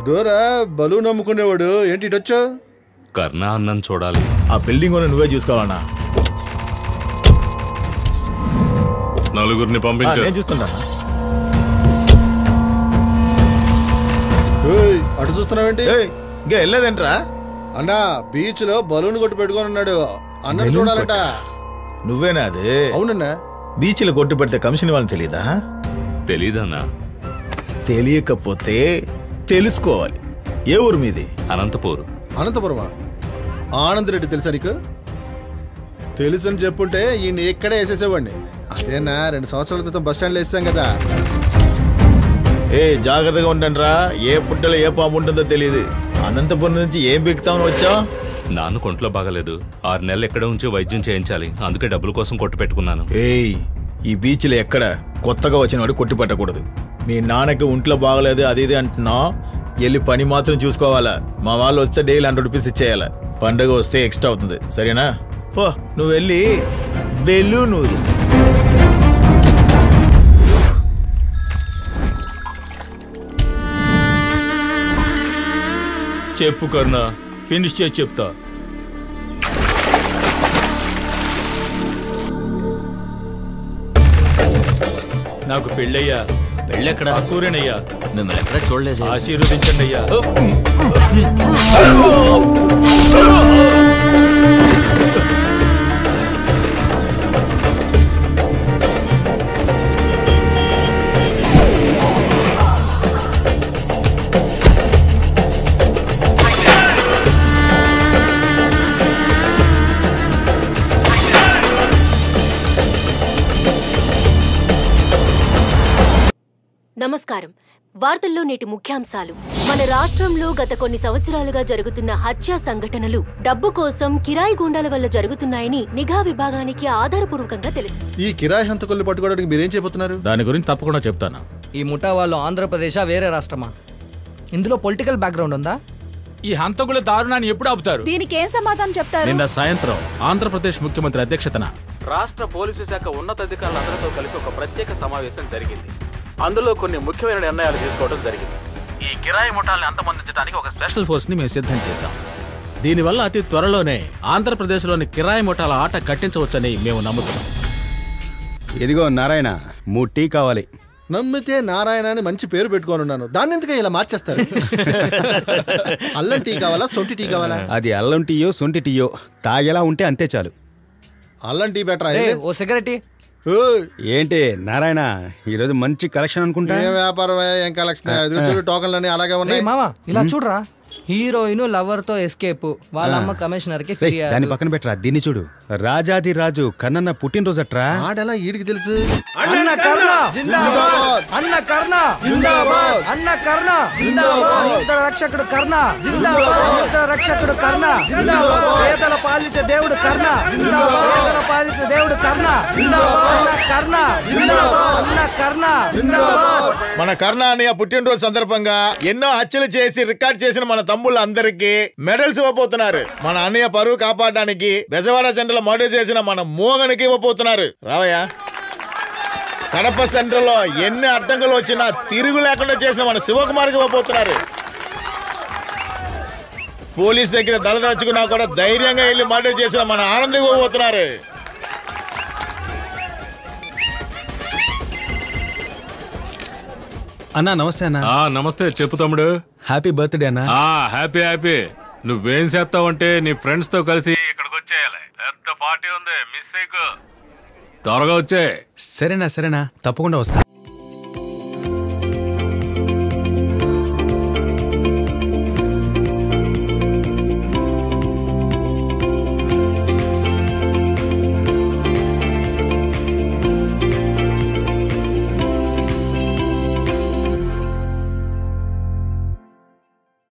దూరా బలు నమ్ముకునేవాడు ఏంటి ఇటు వచ్చావు కర్ణ అన్నం చూడాలి ఆ బిల్డింగ్ కూడా నువ్వే చూసుకోవాలన్నా నలుగురిని పంపించు నేను చూస్తుంటా ఏయ్, అటు చూస్తున్నావేంటి ఇంకా వెళ్ళలేదేంట్రా అన్నా బీచ్ లో బలూన్ కొట్టు పెట్టుకొని ఉన్నాడు అన్నం బెలూన్ చూడాలట నువ్వేనా అది అవునన్నా బీచ్లో కొట్టు పెడితే కమిషన్ ఇవ్వాలని తెలీదా తెలీదన్నా తెలియకపోతే తెలుసుకోవాలి ఏ ఊరు మీది అనంతపూర్ అనంతపురమా ఆనంద్ రెడ్డి తెలుసా నీకు తెలుసని చెప్పుంటే ఈయన ఇక్కడే వేసేసేవాడిని అదేనా రెండు సంవత్సరాల క్రితం బస్ స్టాండ్లో వేసాం కదా ఏ జాగ్రత్తగా ఉండండిరా ఏ పుట్టలో ఏ పాము ఉంటుందో తెలియదు అనంతపురం నుంచి ఏం బిగుతామని వచ్చావు నాన్న కొంట్లో బాగలేదు ఆరు నెలలు ఎక్కడ ఉంచి వైద్యం చేయించాలి అందుకే డబ్బుల కోసం కొట్టు పెట్టుకున్నాను ఏయ్ ఈ బీచ్లో ఎక్కడ కొత్తగా వచ్చిన వాడు కొట్టి పెట్టకూడదు మీ నాన్నకి ఒంట్లో బాగలేదు అది ఇది అంటున్నా వెళ్ళి పని మాత్రం చూసుకోవాలా మా వాళ్ళు వస్తే డైలీ హండ్రెడ్ రూపీస్ ఇచ్చేయాలా పండగ వస్తే ఎక్స్ట్రా అవుతుంది సరేనా పో నువ్వు వెళ్ళి బెలూన్ ఊదు. చెప్పు కరుణ ఫినిష్ చేసి చెప్తా నాకు పెళ్ళయ్యా పెళ్ళెక్కడ కూరేనయ్యా మిమ్మల్ని ఎక్కడ చూడలేదు ఆశీర్వదించండి అయ్యా నమస్కారం వార్తల్లో నేటి ముఖ్యాంశాలు మన రాష్ట్రంలో గత కొన్ని సంవత్సరాలుగా జరుగుతున్న హత్యా సంఘటనలు డబ్బు కోసం కిరాయి గూండాల వల్ల జరుగుతున్నాయని నిఘా విభాగానికి ఆధారపూర్వకంగా తెలిసింది ఈ కిరాయి హంతకుల్ని పట్టుకోవడానికి మీరేం చేయబోతున్నారు దాని గురించి తప్పకుండా చెప్తాను ఈ ముఠా వాళ్ళు ఆంధ్రప్రదేశా వేరే రాష్ట్రమా ఇందులో పొలిటికల్ బ్యాక్గ్రౌండ్ ఉందా ఈ హంతకుల దారుణాన్ని ఎప్పుడు ఆపుతారు దీనికి ఏం సమాధానం చెప్తారు నిన్న సాయంత్రం ఆంధ్రప్రదేశ్ ముఖ్యమంత్రి అధ్యక్షతన రాష్ట్ర పోలీసు శాఖ ఉన్నతాధికారులందరితో కలిపి ఒక ప్రత్యేక సమావేశం జరిగింది అందులో కొన్ని ముఖ్యమైన నిర్ణయాలు తీసుకోవడం జరిగింది ఈ కిరాయి ముఠాల్ని అంతమొందించడానికి ఒక స్పెషల్ ఫోర్స్ ని మేము సిద్ధం చేశాం దీనివల్ల అతి త్వరలోనే ఆంధ్రప్రదేశ్లోని కిరాయి ముఠాల ఆట కట్టించవచ్చని మేము నమ్ముతున్నాం ఇదిగో నారాయణ మూడు టీ కావాలి నమ్మితే నారాయణ అని మంచి పేరు పెట్టుకొని ఉన్నాను దాన్ని ఎందుకు ఇలా మార్చేస్తారు అల్లం టీ కావాలా సొంటి టీ కావాలా అది అల్లం టీయో సొంటి టీయో తాగేలా ఉంటే అంతే చాలు అల్లం టీ బెటరా ఏ, ఓ సిగరెట్ ఇ. ఏంటి నారాయణ ఈరోజు మంచి కలెక్షన్ అనుకుంటా ఏం వ్యాపారం ఏం కలెక్షన్ టోకన్లన్నీ అలాగే రే ఉన్నాయి మామ ఇలా చూడరా హీరోయిన్ లవర్ తో ఎస్కేప్ వాళ్ళ అమ్మ కమిషనర్ కి రేయ్, ఫిర్యాదు దాని పక్కన పెట్టరా దీన్ని చూడు రాజాది రాజు కన్నన్న పుట్టినరోజు అట్రా ఆడెలా ఈడికి తెలుసు అన్న కర్ణ జిందాబాద్. అన్న కర్ణ జిందాబాద్. అన్న కర్ణ సముద్ర రక్షకుడు కర్ణ జిందాబాద్ సముద్ర రక్షకుడు కర్ణ జిందాబాద్ పేదల పాలిత దేవుడు కర్ణ జిందాబాద్ పేదల పాలిత దేవుడు కర్ణ జిందాబాద్ అన్న కర్ణ జిందాబాద్ అన్న కర్ణ జిందాబాద్ మన కర్ణ అన్నయ్య పుట్టినరోజు సందర్భంగా ఎన్నో హత్యలు చేసి రికార్డ్ చేసిన మన తమ్ముళ్ళందరికీ మెడల్స్ ఇవ్వబోతున్నారు మన అన్నయ్య పరువు కాపాడడానికి బెజవాడ సెంటర్ లో మర్డర్ చేసిన మన మోగనికి ఇవ్వబోతున్నారు రావయ్యా కడప సెంటర్ లో ఎన్ని అడ్డంకులు వచ్చినా తిరుగు లేకుండా చేసిన మన శివకుమార్కి ఇవ్వబోతున్నారు పోలీస్ దగ్గర దళదలుచుకున్నా కూడా ధైర్యంగా వెళ్ళి మర్డర్ చేసిన మన ఆనంద్ ఇవ్వబోతున్నారు అన్నా నమస్తే అన్న ఆ నమస్తే చెప్పు తమ్ముడు హ్యాపీ బర్త్డే అన్న ఆ హ్యాపీ హ్యాపీ నువ్వేం చేస్తావంటే నీ ఫ్రెండ్స్ తో కలిసి ఇక్కడికి వచ్చేయాలి పెద్ద పార్టీ ఉంది మిస్ అయ్యకు త్వరగా వచ్చే సరేనా సరేనా తప్పకుండా వస్తా